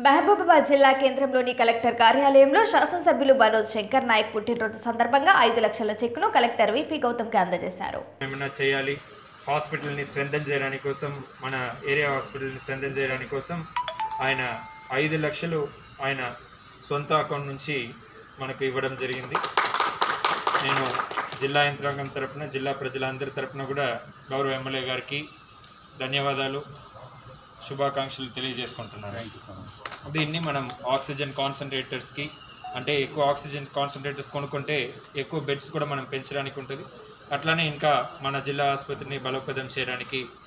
మహబూబాబాద్ జిల్లా కేంద్రంలోని కలెక్టర్ కార్యాలయంలో శాసనసభ్యులు మనోజ్ శంకర్ నాయక్ పుట్టినరోజు సందర్భంగా ఐదు లక్షల చెక్కును కలెక్టర్ విపి గౌతమ్కి అందజేశారు ఏమైనా చేయాలి హాస్పిటల్ని స్ట్రెంథన్ చేయడానికి కోసం మన ఏరియా హాస్పిటల్ని స్ట్రెంథన్ చేయడానికి కోసం ఆయన ఐదు లక్షలు ఆయన సొంత అకౌంట్ నుంచి మనకు ఇవ్వడం జరిగింది నేను జిల్లా యంత్రాంగం తరపున జిల్లా ప్రజలందరి తరపున కూడా గౌరవ ఎమ్మెల్యే గారికి ధన్యవాదాలు శుభాకాంక్షలు తెలియజేసుకుంటున్నాను దీన్ని మనం ఆక్సిజన్ కాన్సన్ట్రేటర్స్కి అంటే ఎక్కువ ఆక్సిజన్ కాన్సన్ట్రేటర్స్ కొనుక్కుంటే ఎక్కువ బెడ్స్ కూడా మనం పెంచడానికి ఉంటుంది అట్లానే ఇంకా మన జిల్లా ఆసుపత్రిని బలోపేతం చేయడానికి